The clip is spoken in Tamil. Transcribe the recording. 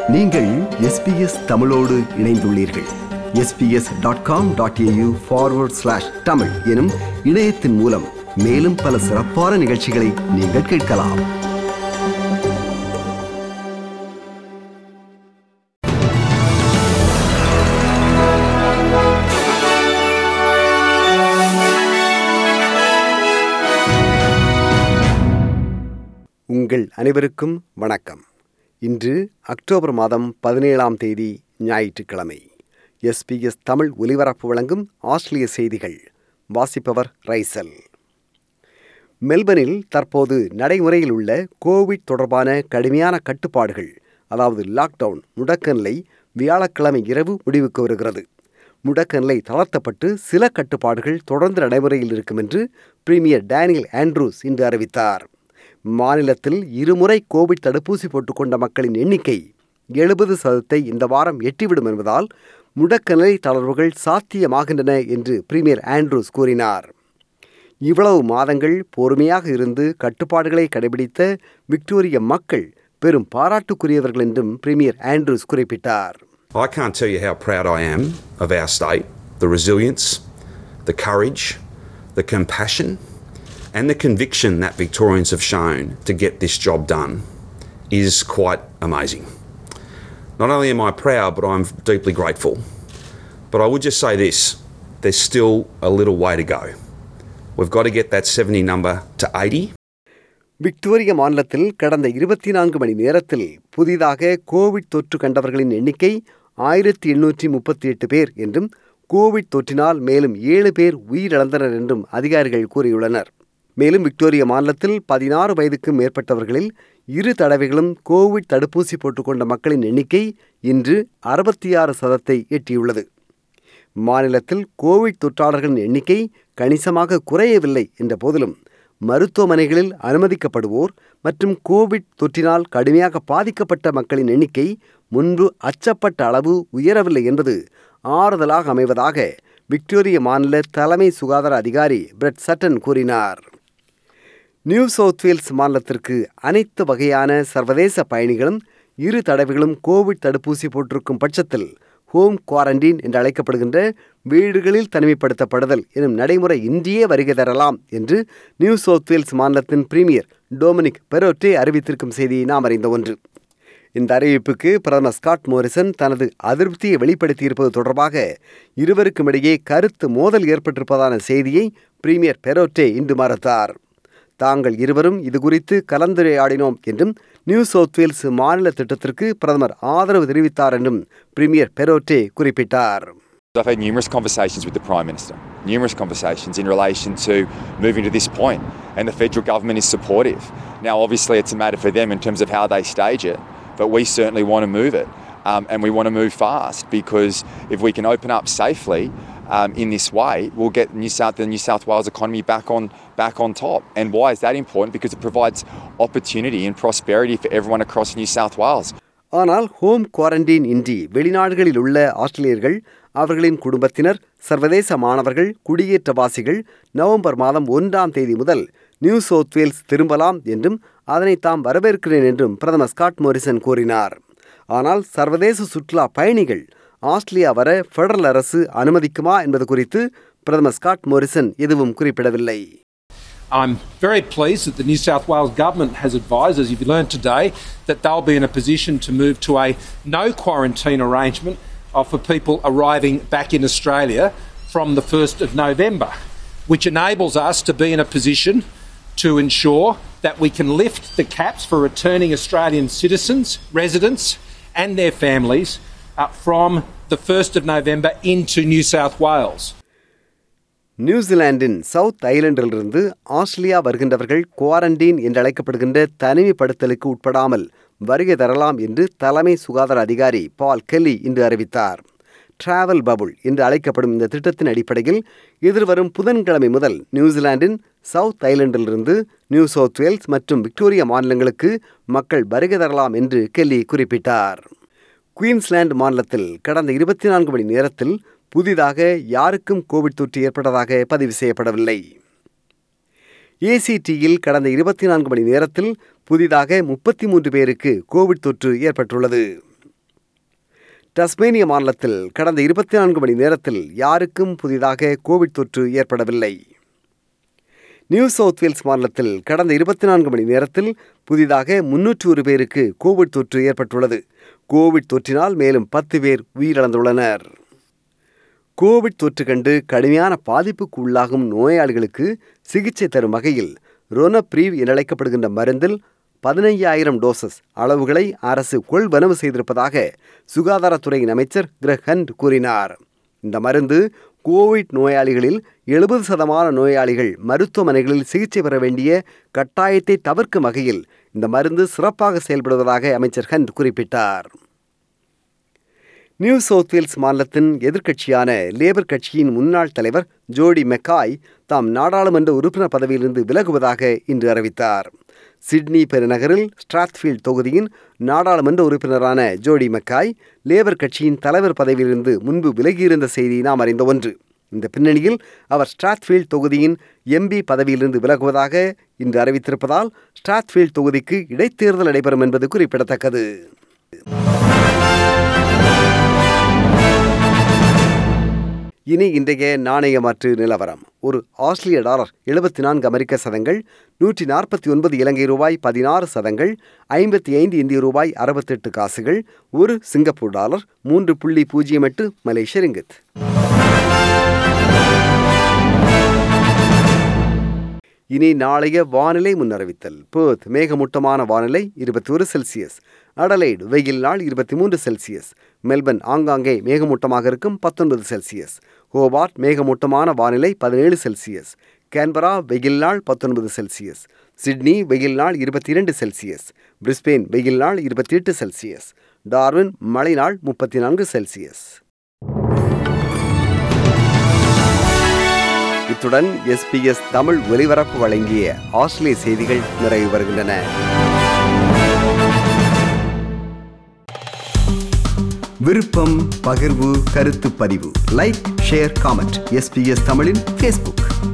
நீங்கள் எஸ்பிஎஸ் தமிழோடு இணைந்துள்ளீர்கள் SBS dot com dot AU forward slash Tamil எனும் இணையத்தின் மூலம் மேலும் பல சிறப்பான நிகழ்ச்சிகளை நீங்கள் கேட்கலாம் உங்கள் அனைவருக்கும் வணக்கம் இன்று அக்டோபர் மாதம் பதினேழாம் தேதி ஞாயிற்றுக்கிழமை எஸ்பிஎஸ் தமிழ் ஒலிபரப்பு வழங்கும் ஆஸ்திரேலிய செய்திகள் வாசிப்பவர் ரைசல் மெல்பர்னில் தற்போது நடைமுறையில் உள்ள கோவிட் தொடர்பான கடுமையான கட்டுப்பாடுகள் அதாவது லாக்டவுன் முடக்க நிலை வியாழக்கிழமை இரவு முடிவுக்கு வருகிறது முடக்க நிலை தளர்த்தப்பட்டு சில கட்டுப்பாடுகள் தொடர்ந்து நடைமுறையில் இருக்கும் என்று பிரீமியர் டேனியல் ஆண்ட்ரூஸ் இன்று அறிவித்தார் மாநிலத்தில் இருமுறை கோவிட் தடுப்பூசி போட்டுக்கொண்ட மக்களின் எண்ணிக்கை எழுபது சதத்தை இந்த வாரம் எட்டிவிடும் என்பதால் முடக்க நிலை தளர்வுகள் சாத்தியமாகின்றன என்று பிரீமியர் ஆண்ட்ரூஸ் கூறினார் இவ்வளவு மாதங்கள் பொறுமையாக இருந்து கட்டுப்பாடுகளை கடைபிடித்த விக்டோரிய மக்கள் பெரும் பாராட்டுக்குரியவர்கள் என்றும் பிரீமியர் ஆண்ட்ரூஸ் குறிப்பிட்டார் I can't tell you how proud I am of our state, the resilience, the courage, the compassion, and the conviction that Victorians have shown to get this job done is quite amazing. Not only am I proud, but I'm deeply grateful. But I would just say this there's still a little way to go. We've got to get that 70 number to 80. Victoria மாநிலத்தில் கடந்த இருபத்தி நான்கு மணி நேரத்தில் புதிதாக கோவிட் தொற்று கண்டவர்களின் எண்ணிக்கை ஆயிரத்தி எண்ணூற்றி முப்பத்தி எட்டு பேர் என்றும் கோவிட் தொற்றினால் மேலும் ஏழு பேர் உயிரிழந்தனர் என்றும் அதிகாரிகள் கூறியுள்ளனர் மேலும் விக்டோரிய மாநிலத்தில் பதினாறு வயதுக்கும் மேற்பட்டவர்களில் இரு தடவைகளும் கோவிட் தடுப்பூசி போட்டுக்கொண்ட மக்களின் எண்ணிக்கை இன்று அறுபத்தி ஆறு சதத்தை எட்டியுள்ளது மாநிலத்தில் கோவிட் தொற்றாளர்களின் எண்ணிக்கை கணிசமாக குறையவில்லை என்ற போதிலும் மருத்துவமனைகளில் அனுமதிக்கப்படுவோர் மற்றும் கோவிட் தொற்றினால் கடுமையாக பாதிக்கப்பட்ட மக்களின் எண்ணிக்கை முன்பு அச்சப்பட்ட அளவு உயரவில்லை என்பது ஆறுதலாக அமைவதாக விக்டோரிய மாநில தலைமை சுகாதார அதிகாரி பிரெட் சட்டன் கூறினார் நியூ சவுத் வேல்ஸ் மாநிலத்திற்கு அனைத்து வகையான சர்வதேச பயணிகளும் இரு தடவைகளும் கோவிட் தடுப்பூசி போட்டிருக்கும் பட்சத்தில் ஹோம் குவாரண்டீன் என்று அழைக்கப்படுகின்ற வீடுகளில் தனிமைப்படுத்தப்படுதல் எனும் நடைமுறை இன்றியே வருகை தரலாம் என்று நியூ சவுத் வேல்ஸ் மாநிலத்தின் பிரீமியர் டொமினிக் பெரோட்டே அறிவித்திருக்கும் செய்தியை நாம் அறிந்த ஒன்று இந்த அறிவிப்புக்கு பிரதமர் ஸ்காட் மோரிசன் தனது அதிருப்தியை வெளிப்படுத்தியிருப்பது தொடர்பாக இருவருக்கும் இடையே கருத்து மோதல் ஏற்பட்டிருப்பதான செய்தியை பிரீமியர் பெரோட்டே இன்று மறுத்தார் தாங்கள் இருவரும் இது குறித்து கலந்துரையாடினோம் என்றும் நியூ சவுத் வேல்ஸ் மாநில திட்டத்திற்கு பிரதமர் ஆதரவு தெரிவித்தார் என்றும் பிரீமியர் பெரோட்டே குறிப்பிட்டார் I've had numerous conversations with the Prime Minister, numerous conversations in relation to moving to this point, and the federal government is supportive. Now, obviously, it's a matter for them in terms of how they stage it, but we certainly want to move it, um, and we want to move fast because if we can open up safely um, in this way, we'll get New South, the New South Wales economy back on back on top. And why is that important? Because it provides opportunity and prosperity for everyone across New South Wales. ஆனால் ஹோம் குவாரண்டீன் இன்றி வெளிநாடுகளில் உள்ள ஆஸ்திரேலியர்கள் அவர்களின் குடும்பத்தினர் சர்வதேச மாணவர்கள் குடியேற்றவாசிகள் நவம்பர் மாதம் ஒன்றாம் தேதி முதல் நியூ சவுத் வேல்ஸ் திரும்பலாம் என்றும் அதனை தாம் வரவேற்கிறேன் என்றும் பிரதமர் ஸ்காட் மோரிசன் கூறினார் ஆனால் சர்வதேச சுற்றுலா பயணிகள் ஆஸ்திரேலியா வர ஃபெடரல் அரசு அனுமதிக்குமா என்பது குறித்து பிரதமர் ஸ்காட் மோரிசன் எதுவும் குறிப்பிடவில்லை I'm very pleased that the New South Wales Government has advised, as you've learned today, that they'll be in a position to move to a no quarantine arrangement uh, for people arriving back in Australia from the 1st of November, which enables us to be in a position to ensure that we can lift the caps for returning Australian citizens, residents, and their families uh, from the 1st of November into New South Wales. நியூசிலாந்தின் சவுத் ஐலண்டிலிருந்து ஆஸ்திரேலியா வருகின்றவர்கள் குவாரண்டீன் என்று அழைக்கப்படுகின்ற தனிமைப்படுத்தலுக்கு உட்படாமல் வருகை தரலாம் என்று தலைமை சுகாதார அதிகாரி பால் கெல்லி இன்று அறிவித்தார் டிராவல் பபுள் என்று அழைக்கப்படும் இந்த திட்டத்தின் அடிப்படையில் எதிர்வரும் புதன்கிழமை முதல் நியூசிலாந்தின் சவுத் ஐலண்டிலிருந்து நியூ சவுத் வேல்ஸ் மற்றும் விக்டோரியா மாநிலங்களுக்கு மக்கள் வருகை தரலாம் என்று கெல்லி குறிப்பிட்டார் குயின்ஸ்லாந்து மாநிலத்தில் கடந்த இருபத்தி நான்கு மணி நேரத்தில் புதிதாக யாருக்கும் கோவிட் தொற்று ஏற்பட்டதாக பதிவு செய்யப்படவில்லை ஏசிடியில் கடந்த இருபத்தி நான்கு மணி நேரத்தில் புதிதாக முப்பத்தி மூன்று பேருக்கு கோவிட் தொற்று ஏற்பட்டுள்ளது டஸ்மேனிய மாநிலத்தில் கடந்த இருபத்தி நான்கு மணி நேரத்தில் யாருக்கும் புதிதாக கோவிட் தொற்று ஏற்படவில்லை நியூ சவுத் வேல்ஸ் மாநிலத்தில் கடந்த இருபத்தி நான்கு மணி நேரத்தில் புதிதாக முன்னூற்று ஒரு பேருக்கு கோவிட் தொற்று ஏற்பட்டுள்ளது கோவிட் தொற்றினால் மேலும் பத்து பேர் உயிரிழந்துள்ளனர் கோவிட் தொற்று கண்டு கடுமையான பாதிப்புக்கு உள்ளாகும் நோயாளிகளுக்கு சிகிச்சை தரும் வகையில் ரொனப்ரீவ் என அழைக்கப்படுகின்ற மருந்தில் பதினையாயிரம் டோசஸ் அளவுகளை அரசு கொள்வனவு செய்திருப்பதாக சுகாதாரத்துறையின் அமைச்சர் கிரஹண்ட் கூறினார் இந்த மருந்து கோவிட் நோயாளிகளில் எழுபது சதமான நோயாளிகள் மருத்துவமனைகளில் சிகிச்சை பெற வேண்டிய கட்டாயத்தை தவிர்க்கும் வகையில் இந்த மருந்து சிறப்பாக செயல்படுவதாக அமைச்சர் ஹண்ட் குறிப்பிட்டார் நியூ சவுத் வேல்ஸ் மாநிலத்தின் எதிர்க்கட்சியான லேபர் கட்சியின் முன்னாள் தலைவர் ஜோடி மெக்காய் தாம் நாடாளுமன்ற உறுப்பினர் பதவியிலிருந்து விலகுவதாக இன்று அறிவித்தார் சிட்னி பெருநகரில் ஸ்ட்ராத்ஃபீல்ட் தொகுதியின் நாடாளுமன்ற உறுப்பினரான ஜோடி மெக்காய் லேபர் கட்சியின் தலைவர் பதவியிலிருந்து முன்பு விலகியிருந்த செய்தி நாம் அறிந்த ஒன்று இந்த பின்னணியில் அவர் ஸ்ட்ராத்ஃபீல்ட் தொகுதியின் எம்பி பதவியிலிருந்து விலகுவதாக இன்று அறிவித்திருப்பதால் ஸ்ட்ராத்ஃபீல்ட் தொகுதிக்கு இடைத்தேர்தல் நடைபெறும் என்பது குறிப்பிடத்தக்கது இனி இன்றைய நாணய மாற்று நிலவரம் ஒரு ஆஸ்திரேலிய டாலர் எழுபத்தி நான்கு அமெரிக்க சதங்கள் நூற்றி நாற்பத்தி ஒன்பது இலங்கை ரூபாய் பதினாறு சதங்கள் ஐம்பத்தி ஐந்து இந்திய ரூபாய் அறுபத்தெட்டு காசுகள் ஒரு சிங்கப்பூர் டாலர் மூன்று புள்ளி பூஜ்ஜியம் எட்டு மலேசிய ரிங்கித் இனி நாளைய வானிலை முன்னறிவித்தல் பேர்த் மேகமூட்டமான வானிலை இருபத்தி ஒரு செல்சியஸ் அடலைடு வெயில் நாள் இருபத்தி மூன்று செல்சியஸ் மெல்பர்ன் ஆங்காங்கே மேகமூட்டமாக இருக்கும் பத்தொன்பது செல்சியஸ் ஹோபார்ட் மேகமூட்டமான வானிலை பதினேழு செல்சியஸ் கேன்பரா வெயில் நாள் பத்தொன்பது செல்சியஸ் சிட்னி வெயில் நாள் இருபத்தி இரண்டு செல்சியஸ் பிரிஸ்பெயின் வெயில் நாள் இருபத்தி எட்டு செல்சியஸ் டார்வின் மழை நாள் முப்பத்தி நான்கு செல்சியஸ் இத்துடன் எஸ்பிஎஸ் தமிழ் ஒலிபரப்பு வழங்கிய ஆஸ்திரேலிய செய்திகள் நிறைவு வருகின்றன விருப்பம் பகிர்வு கருத்து பதிவு லைக் ஷேர் காமெண்ட் எஸ்பிஎஸ் தமிழின் ஃபேஸ்புக்